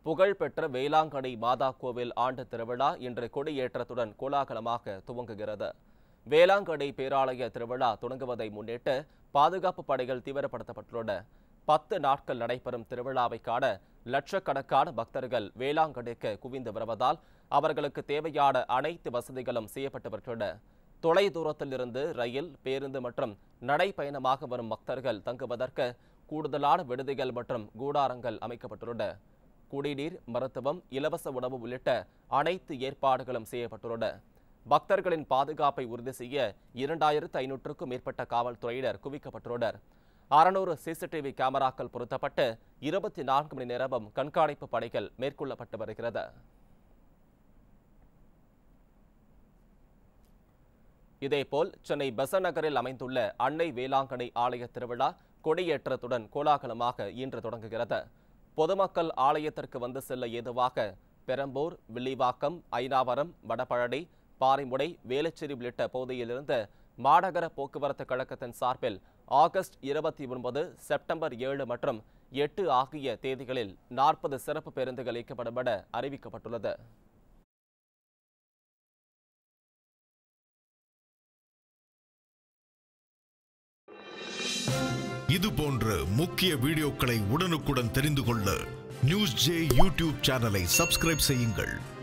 புகழ்பெற்ற வேளாங்கண்ணி மாதா கோவில் ஆண்டு திருவிழா இன்று கொடியேற்றத்துடன் கோலாகலமாக துவங்குகிறது வேளாங்கண்ணி பேராலய திருவிழா தொடங்குவதை முன்னிட்டு பாதுகாப்பு படைகள் தீவிரப்படுத்தப்பட்டுள்ளன பத்து நாட்கள் நடைபெறும் திருவிழாவை காண லட்சக்கணக்கான பக்தர்கள் வேளாங்கண்ணிக்கு குவிந்து வருவதால் அவர்களுக்கு தேவையான அனைத்து வசதிகளும் செய்யப்பட்டு வருகின்றன தொலை தூரத்தில் இருந்து ரயில் பேருந்து மற்றும் நடைப்பயணமாக வரும் பக்தர்கள் தங்குவதற்கு கூடுதலான விடுதிகள் மற்றும் கூடாரங்கள் அமைக்கப்பட்டுள்ளன குடிநீர் மருத்துவம் இலவச உணவு உள்ளிட்ட அனைத்து ஏற்பாடுகளும் செய்யப்பட்டுள்ளன பக்தர்களின் பாதுகாப்பை உறுதி செய்ய இரண்டாயிரத்து ஐநூற்றுக்கும் மேற்பட்ட காவல்துறையினர் குவிக்கப்பட்டுள்ளனர் அறுநூறு சிசிடிவி கேமராக்கள் பொருத்தப்பட்டு இருபத்தி நான்கு மணி நேரமும் கண்காணிப்பு பணிகள் மேற்கொள்ளப்பட்டு வருகிறது இதேபோல் சென்னை பெசன்ட் நகரில் அமைந்துள்ள அன்னை வேளாங்கண்ணி ஆலய திருவிழா கொடியேற்றத்துடன் கோலாகலமாக இன்று தொடங்குகிறது பொதுமக்கள் ஆலயத்திற்கு வந்து செல்ல ஏதுவாக பெரம்பூர் வில்லிவாக்கம் ஐனாவரம் வடபழனி பாரிமுடை வேலுச்சேரி உள்ளிட்ட பகுதியிலிருந்து மாநகர போக்குவரத்து கழகத்தின் சார்பில் ஆகஸ்ட் இருபத்தி ஒன்பது செப்டம்பர் ஏழு மற்றும் எட்டு ஆகிய தேதிகளில் நாற்பது சிறப்பு பேருந்துகள் இயக்கப்படும் என அறிவிக்கப்பட்டுள்ளது இது போன்ற முக்கிய வீடியோக்களை உடனுக்குடன் தெரிந்து கொள்ள நியூஸ் ஜே யூடியூப் சேனலை சப்ஸ்கிரைப் செய்யுங்கள்